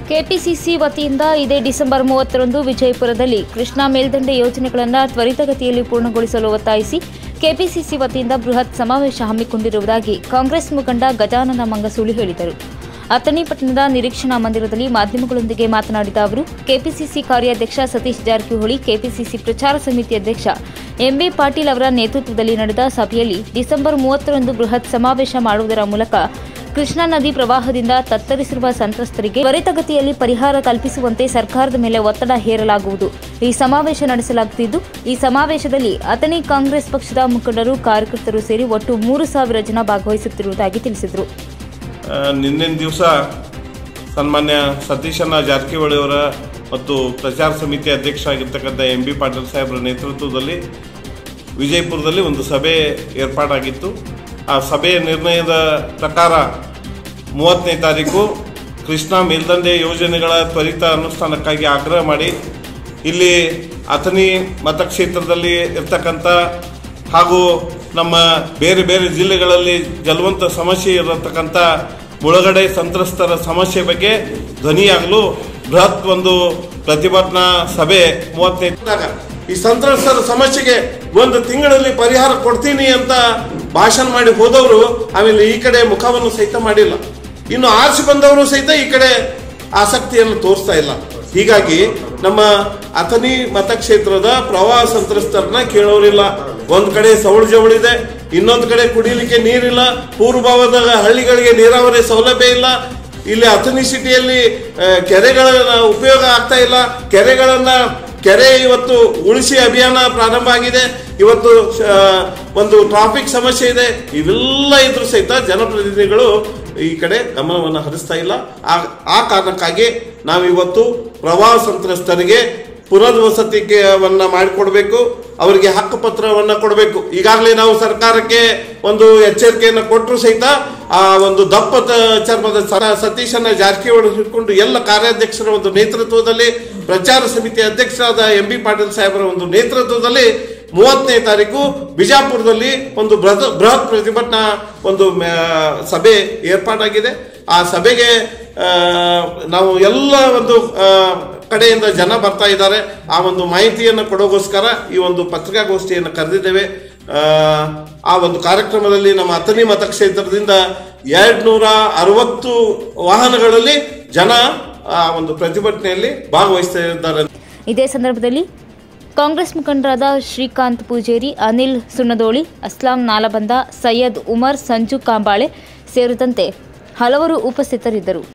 KPCC ವತಿಯಿಂದ ಇದೇ December ಮೂವತ್ತರಂದು ವಿಜಯಪುರದಲ್ಲಿ ಕೃಷ್ಣಾ ಮೇಲ್ದಂಡೆ ಯೋಜನೆಗಳನ್ನು ತ್ವರಿತಗತಿಯಲ್ಲಿ ಪೂರ್ಣಗೊಳಿಸಲು ಒತ್ತಾಯಿಸಿ ಕೆಪಿಸಿಸಿ ವತಿಯಿಂದ ಬೃಹತ್ ಸಮಾವೇಶ ಹಮ್ಮಿಕೊಂಡಿರುವುದಾಗಿ ಕಾಂಗ್ರೆಸ್ ಮುಖಂಡ ಗಜಾನನ ಮಂಗಸೂಳಿ ಹೇಳಿದರು ಅಥಣಿ ಪಟ್ಟಣದ ನಿರೀಕ್ಷಣಾ ಮಂದಿರದಲ್ಲಿ ಮಾಧ್ಯಮಗಳೊಂದಿಗೆ ಮಾತನಾಡಿದ ಅವರು ಕೆಪಿಸಿಸಿ ಕಾರ್ಯಾಧ್ಯಕ್ಷ ಸತೀಶ್ ಜಾರಕಿಹೊಳಿ ಕೆಪಿಸಿಸಿ ಪ್ರಚಾರ ಸಮಿತಿ ಅಧ್ಯಕ್ಷ ಎಂಬಿ ಪಾಟೀಲ್ ಅವರ ನೇತೃತ್ವದಲ್ಲಿ ನಡೆದ ಸಭೆಯಲ್ಲಿ ಡಿಸೆಂಬರ್ ಮೂವತ್ತರಂದು ಬೃಹತ್ ಸಮಾವೇಶ ಮಾಡುವುದರ ಮೂಲಕ ಕೃಷ್ಣಾ ನದಿ ಪ್ರವಾಹದಿಂದ ತತ್ತರಿಸಿರುವ ಸಂತ್ರಸ್ತರಿಗೆ ತ್ವರಿತಗತಿಯಲ್ಲಿ ಪರಿಹಾರ ಕಲ್ಪಿಸುವಂತೆ ಸರ್ಕಾರದ ಮೇಲೆ ಒತ್ತಡ ಹೇರಲಾಗುವುದು ಈ ಸಮಾವೇಶ ನಡೆಸಲಾಗುತ್ತಿದ್ದು ಈ ಸಮಾವೇಶದಲ್ಲಿ ಅಥಣಿ ಕಾಂಗ್ರೆಸ್ ಪಕ್ಷದ ಮುಖಂಡರು ಕಾರ್ಯಕರ್ತರು ಸೇರಿ ಒಟ್ಟು ಮೂರು ಸಾವಿರ ಜನ ಭಾಗವಹಿಸುತ್ತಿರುವುದಾಗಿ ತಿಳಿಸಿದರು ಆ, ನಿನ್ನಿನ ದಿವಸ ಸನ್ಮಾನ್ಯ ಸತೀಶಣ್ಣ ಜಾರಕಿಹೊಳಿ ಅವರ ಮತ್ತು ಪ್ರಚಾರ ಸಮಿತಿ ಅಧ್ಯಕ್ಷ ಆಗಿರ್ತಕ್ಕಂಥ ಎಂ ಬಿ ಪಾಟೀಲ್ ಸಾಹೇಬರ ನೇತೃತ್ವದಲ್ಲಿ ವಿಜಯಪುರದಲ್ಲಿ ಒಂದು ಸಭೆ ಏರ್ಪಾಡಾಗಿತ್ತು ಆ ಸಭೆಯ ನಿರ್ಣಯದ ಪ್ರಕಾರ ಮೂವತ್ತನೇ ತಾರೀಕು ಕೃಷ್ಣಾ ಮೇಲ್ದಂಡೆ ಯೋಜನೆಗಳ ತ್ವರಿತ ಅನುಷ್ಠಾನಕ್ಕಾಗಿ ಆಗ್ರಹ ಮಾಡಿ ಇಲ್ಲಿ ಅಥಣಿ ಮತಕ್ಷೇತ್ರದಲ್ಲಿ ಇರ್ತಕ್ಕಂಥ ಹಾಗೂ ನಮ್ಮ ಬೇರೆ ಬೇರೆ ಜಿಲ್ಲೆಗಳಲ್ಲಿ ಜಲವಂತ ಸಮಸ್ಯೆ ಇರತಕ್ಕಂಥ ಮುಳುಗಡೆ ಸಂತ್ರಸ್ತರ ಸಮಸ್ಯೆ ಬಗ್ಗೆ ಧ್ವನಿಯಾಗಲು ಬೃಹತ್ ಒಂದು ಪ್ರತಿಭಟನಾ ಸಭೆ ಮೂವತ್ತನೇ ಈ ಸಂತ್ರಸ್ತರ ಸಮಸ್ಯೆಗೆ ಒಂದು ತಿಂಗಳಲ್ಲಿ ಪರಿಹಾರ ಕೊಡ್ತೀನಿ ಅಂತ ಭಾಷಣ ಮಾಡಿ ಹೋದವರು ಆಮೇಲೆ ಈ ಕಡೆ ಮುಖವನ್ನು ಸಹಿತ ಮಾಡಿಲ್ಲ ಇನ್ನು ಆರಿಸಿ ಬಂದವರು ಸಹಿತ ಈ ಕಡೆ ಆಸಕ್ತಿಯನ್ನು ತೋರಿಸ್ತಾ ಇಲ್ಲ ಹೀಗಾಗಿ ನಮ್ಮ ಅಥಣಿ ಮತಕ್ಷೇತ್ರದ ಪ್ರವಾಹ ಸಂತ್ರಸ್ತರನ್ನ ಕೇಳೋರಿಲ್ಲ ಒಂದ್ ಕಡೆ ಸವಳು ಜವಳಿದೆ ಇನ್ನೊಂದು ಕಡೆ ಕುಡಿಲಿಕ್ಕೆ ನೀರಿಲ್ಲ ಪೂರ್ವಭಾವದ ಹಳ್ಳಿಗಳಿಗೆ ನೀರಾವರಿ ಸೌಲಭ್ಯ ಇಲ್ಲ ಇಲ್ಲಿ ಅಥಣಿ ಸಿಟಿಯಲ್ಲಿ ಆ, ಕೆರೆಗಳ ಉಪಯೋಗ ಆಗ್ತಾ ಇಲ್ಲ ಕೆರೆಗಳನ್ನ ಕೆರೆ ಇವತ್ತು ಉಳಿಸಿ ಅಭಿಯಾನ ಪ್ರಾರಂಭ ಆಗಿದೆ ಇವತ್ತು ಆ, ಒಂದು ಟ್ರಾಫಿಕ್ ಸಮಸ್ಯೆ ಇದೆ ಇವೆಲ್ಲ ಇದ್ರೂ ಸಹಿತ ಜನಪ್ರತಿನಿಧಿಗಳು ಈ ಕಡೆ ಗಮನವನ್ನು ಹರಿಸ್ತಾ ಇಲ್ಲ ಆ- ಆ ಕಾರಣಕ್ಕಾಗಿ ನಾವಿವತ್ತು ಪ್ರವಾಹ ಸಂತ್ರಸ್ತರಿಗೆ ಪುನರ್ವಸತಿವನ್ನ ಮಾಡಿಕೊಡ್ಬೇಕು ಅವರಿಗೆ ಹಕ್ಕುಪತ್ರವನ್ನ ಕೊಡಬೇಕು ಈಗಾಗಲೇ ನಾವು ಸರ್ಕಾರಕ್ಕೆ ಒಂದು ಎಚ್ಚರಿಕೆಯನ್ನು ಕೊಟ್ಟರು ಸಹಿತ ಆ ಒಂದು ದಪ್ಪ ತ- ಚರ್ಮದ ಸ- ಸತೀಶನ ಜಾರಕಿಹೊಳಿ ಹಿಡ್ಕೊಂಡು ಎಲ್ಲ ಕಾರ್ಯಾಧ್ಯಕ್ಷರ ಒಂದು ನೇತೃತ್ವದಲ್ಲಿ ಪ್ರಚಾರ ಸಮಿತಿ ಅಧ್ಯಕ್ಷರಾದ ಎಂ ಬಿ ಪಾಟೀಲ್ ಸಾಹೇಬರ ಒಂದು ನೇತೃತ್ವದಲ್ಲಿ ಮೂವತ್ತನೇ ತಾರೀಕು ಬಿಜಾಪುರದಲ್ಲಿ ಒಂದು ಬೃಹತ್ ಬೃಹತ್ ಪ್ರತಿಭಟನಾ ಒಂದು ಮ್ಯಾ- ಸಭೆ ಏರ್ಪಾಡಾಗಿದೆ ಆ ಸಭೆಗೆ ಆ, ನಾವು ಎಲ್ಲ ಒಂದು ಆ, ಕಡೆಯಿಂದ ಜನ ಬರ್ತಾ ಇದ್ದಾರೆ ಆ ಒಂದು ಮಾಹಿತಿಯನ್ನು ಕೊಡೋಗೋಸ್ಕರ ಈ ಒಂದು ಪತ್ರಿಕಾಗೋಷ್ಠಿಯನ್ನು ಕರೆದಿದ್ದೇವೆ ಆ, ಆ ಒಂದು ಕಾರ್ಯಕ್ರಮದಲ್ಲಿ ನಮ್ಮ ಅಥಣಿ ಮತಕ್ಷೇತ್ರದಿಂದ ಎರಡ್ ನೂರ ಅರವತ್ತು ವಾಹನಗಳಲ್ಲಿ ಜನ ಆ ಒಂದು ಪ್ರತಿಭಟನೆಯಲ್ಲಿ ಭಾಗವಹಿಸ್ತಾ ಇದ್ದಾರೆ ಇದೇ ಸಂದರ್ಭದಲ್ಲಿ ಕಾಂಗ್ರೆಸ್ ಮುಖಂಡರಾದ ಶ್ರೀಕಾಂತ್ ಪೂಜೇರಿ ಅನಿಲ್ ಸುಣ್ಣದೋಳಿ ಅಸ್ಲಾಂ ನಾಲಬಂದ ಸೈಯದ್ ಉಮರ್ ಸಂಜು ಕಾಂಬಾಳೆ ಸೇರಿದಂತೆ ಹಲವರು ಉಪಸ್ಥಿತರಿದ್ದರು